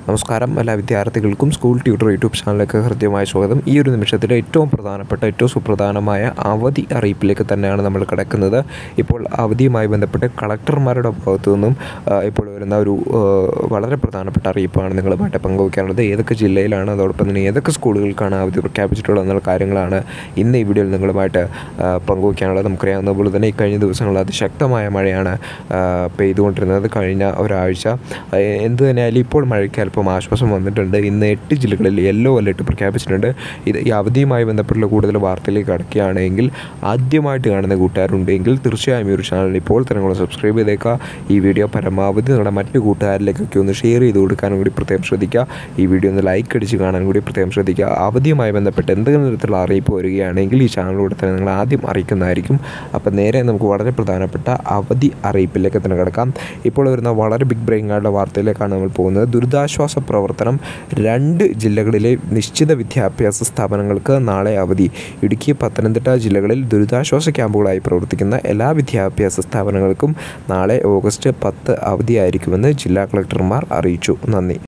നമസ്കാരം എല്ലാ വിദ്യാർത്ഥികൾക്കും സ്കൂൾ ട്യൂട്ടർ യൂട്യൂബ് ചാനലിലേക്ക് ഹൃദ്യമായ സ്വാഗതം ഈ ഒരു നിമിഷത്തിൽ ഏറ്റവും പ്രധാനപ്പെട്ട ഏറ്റവും സുപ്രധാനമായ അവധി അറിയിപ്പിലേക്ക് തന്നെയാണ് നമ്മൾ കിടക്കുന്നത് ഇപ്പോൾ അവധിയുമായി ബന്ധപ്പെട്ട് കളക്ടർമാരുടെ ഭാഗത്തു നിന്നും ആ, ഇപ്പോൾ വരുന്ന ഒരു ആ, വളരെ പ്രധാനപ്പെട്ട അറിയിപ്പാണ് നിങ്ങളുമായിട്ട് പങ്കുവയ്ക്കാനുള്ളത് ഏതൊക്കെ ജില്ലയിലാണ് അതോടൊപ്പം തന്നെ ഏതൊക്കെ സ്കൂളുകൾക്കാണ് അവധി പ്രഖ്യാപിച്ചിട്ടുള്ളത് എന്നുള്ള കാര്യങ്ങളാണ് ഇന്ന് ഈ വീഡിയോയിൽ നിങ്ങളുമായിട്ട് ആ, പങ്കുവയ്ക്കാനുള്ളത് നമുക്കറിയാവുന്ന പോലെ തന്നെ ഈ കഴിഞ്ഞ ദിവസങ്ങളിൽ അതിശക്തമായ മഴയാണ് ആ, പെയ്തുകൊണ്ടിരുന്നത് കഴിഞ്ഞ ഒരാഴ്ച ആ, എന്ത് തന്നെയായാലും ഇപ്പോൾ മഴയ്ക്ക് അല്പം ആശ്വാസം വന്നിട്ടുണ്ട് ഇന്ന് എട്ട് ജില്ലകളിൽ യെല്ലോ അലർട്ട് പ്രഖ്യാപിച്ചിട്ടുണ്ട് ഇത് ഈ അവധിയുമായി ബന്ധപ്പെട്ടുള്ള കൂടുതൽ വാർത്തയിലേക്ക് കടക്കുകയാണെങ്കിൽ ആദ്യമായിട്ട് കാണുന്ന കൂട്ടുകാരുണ്ടെങ്കിൽ തീർച്ചയായും ഈ ഒരു ചാനൽ ഇപ്പോൾ തന്നെ നിങ്ങൾ സബ്സ്ക്രൈബ് ചെയ്തേക്കുക ഈ വീഡിയോ പരമാവധി നിങ്ങളുടെ മറ്റു കൂട്ടുകാരിലേക്കൊക്കെ ഒന്ന് ഷെയർ ചെയ്ത് കൊടുക്കാനും കൂടി പ്രത്യേകം ശ്രദ്ധിക്കുക ഈ വീഡിയോ ഒന്ന് ലൈക്ക് അടിച്ച് കാണാൻ കൂടി പ്രത്യേകം ശ്രദ്ധിക്കുക അവധിയുമായി ബന്ധപ്പെട്ട് എന്തെങ്കിലും തരത്തിലുള്ള അറിയിപ്പ് വരികയാണെങ്കിൽ ഈ ചാനലിലൂടെ തന്നെ നിങ്ങൾ ആദ്യം അറിയിക്കുന്നതായിരിക്കും അപ്പോൾ നേരെ നമുക്ക് വളരെ പ്രധാനപ്പെട്ട അവധി അറിയിപ്പിലേക്ക് തന്നെ കിടക്കാം ഇപ്പോൾ വരുന്ന വളരെ ബിഗ് ബ്രേക്കിംഗ് വാർത്തയിലേക്കാണ് നമ്മൾ പോകുന്നത് ദുരിതാശ്വാസ പ്രവർത്തനം രണ്ട് ജില്ലകളിലെ നിശ്ചിത വിദ്യാഭ്യാസ സ്ഥാപനങ്ങൾക്ക് നാളെ അവധി ഇടുക്കി പത്തനംതിട്ട ജില്ലകളിൽ ദുരിതാശ്വാസ ക്യാമ്പുകളായി പ്രവർത്തിക്കുന്ന എല്ലാ വിദ്യാഭ്യാസ സ്ഥാപനങ്ങൾക്കും നാളെ ഓഗസ്റ്റ് പത്ത് അവധിയായിരിക്കുമെന്ന് ജില്ലാ കളക്ടർമാർ അറിയിച്ചു നന്ദി